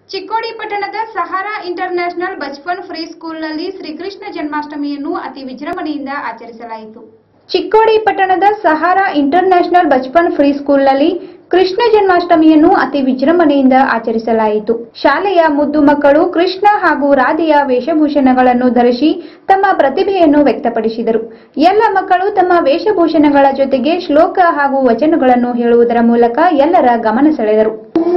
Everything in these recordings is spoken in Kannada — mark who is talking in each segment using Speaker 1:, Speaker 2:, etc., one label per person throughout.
Speaker 1: ಚಿಕ್ಕೋಡಿ ಪಟ್ಟಣದ ಸಹಾರಾ ಇಂಟರ್ನ್ಯಾಷನಲ್ ಬಚ್ಪನ್ ಫ್ರೀ ಸ್ಕೂಲ್ನಲ್ಲಿ ಶ್ರೀಕೃಷ್ಣ ಜನ್ಮಾಷ್ಟಮಿಯನ್ನು ಅತಿ ವಿಜೃಂಭಣೆಯಿಂದ ಆಚರಿಸಲಾಯಿತು ಚಿಕ್ಕೋಡಿ ಪಟ್ಟಣದ ಸಹಾರಾ ಇಂಟರ್ನ್ಯಾಷನಲ್ ಬಚ್ಪನ್ ಫ್ರೀ ಸ್ಕೂಲ್ನಲ್ಲಿ ಕೃಷ್ಣ ಜನ್ಮಾಷ್ಟಮಿಯನ್ನು ಅತಿ ವಿಜೃಂಭಣೆಯಿಂದ ಆಚರಿಸಲಾಯಿತು ಶಾಲೆಯ ಮುದ್ದು ಮಕ್ಕಳು ಕೃಷ್ಣ ಹಾಗೂ ರಾಧೆಯ ವೇಷಭೂಷಣಗಳನ್ನು ಧರಿಸಿ ತಮ್ಮ ಪ್ರತಿಭೆಯನ್ನು ವ್ಯಕ್ತಪಡಿಸಿದರು ಎಲ್ಲ ಮಕ್ಕಳು ತಮ್ಮ ವೇಷಭೂಷಣಗಳ ಜೊತೆಗೆ ಶ್ಲೋಕ ಹಾಗೂ ವಚನಗಳನ್ನು ಹೇಳುವುದರ ಮೂಲಕ ಎಲ್ಲರ ಗಮನ ಸೆಳೆದರು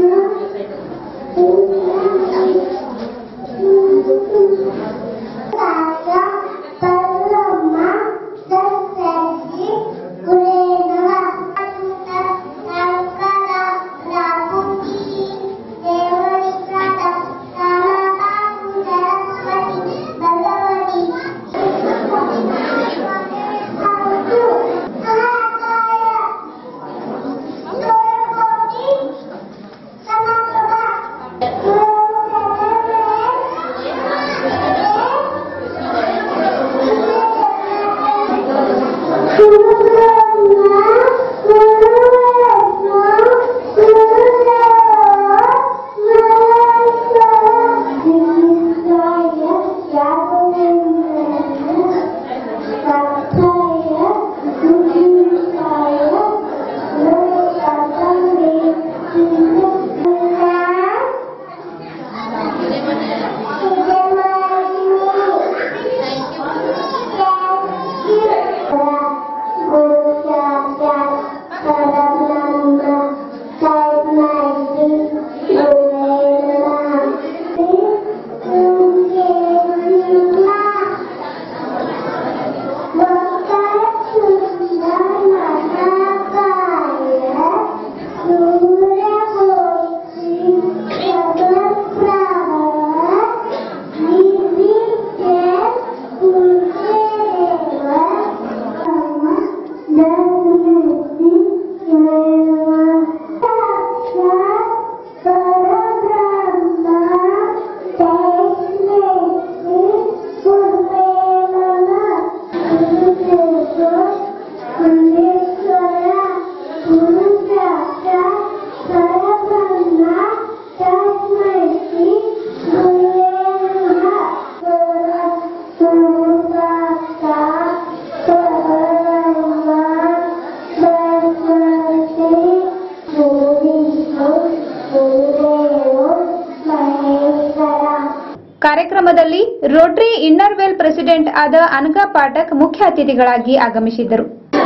Speaker 1: ಕಾರ್ಯಕ್ರಮದಲ್ಲಿ ರೋಟರಿ ಇನ್ನರ್ವೆಲ್ ಪ್ರೆಸಿಡೆಂಟ್ ಆದ ಅನಘಾ ಪಾಠಕ್ ಮುಖ್ಯ ಅತಿಥಿಗಳಾಗಿ ಆಗಮಿಸಿದ್ದರು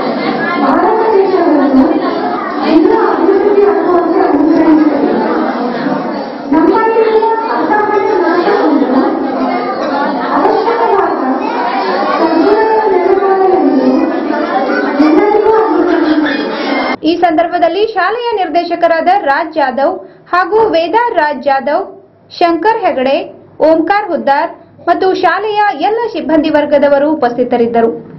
Speaker 2: ಭಾರತ ದೇಶವನ್ನು ಎಲ್ಲ ಅಭಿವೃದ್ಧಿ ಆಗುವಂತೆ ಅನುಸರಿಸಬೇಕು ನಮ್ಮಲ್ಲಿರುವ ಅಸಾಮಾನ್ಯ ನಷ್ಟವನ್ನು ಅವಶ್ಯಕವಾದ ಸದ್ಗುಣಗಳ ನೆಲೆಗೊಳ್ಳಲೆಂದು ಎಲ್ಲರಿಗೂ ಅನುಸರಿಸಬೇಕು
Speaker 1: ಈ ಸಂದರ್ಭದಲ್ಲಿ ಶಾಲೆಯ ನಿರ್ದೇಶಕರಾದ ರಾಜ್ ಜಾಧವ್ ಹಾಗೂ ವೇದಾರ್ ರಾಜ್ ಜಾಧವ್ ಶಂಕರ್ ಹೆಗಡೆ ಓಂಕಾರ್ ಹುದ್ದಾರ್ ಮತ್ತು ಶಾಲೆಯ ಎಲ್ಲ ಸಿಬ್ಬಂದಿ ವರ್ಗದವರು ಉಪಸ್ಥಿತರಿದ್ದರು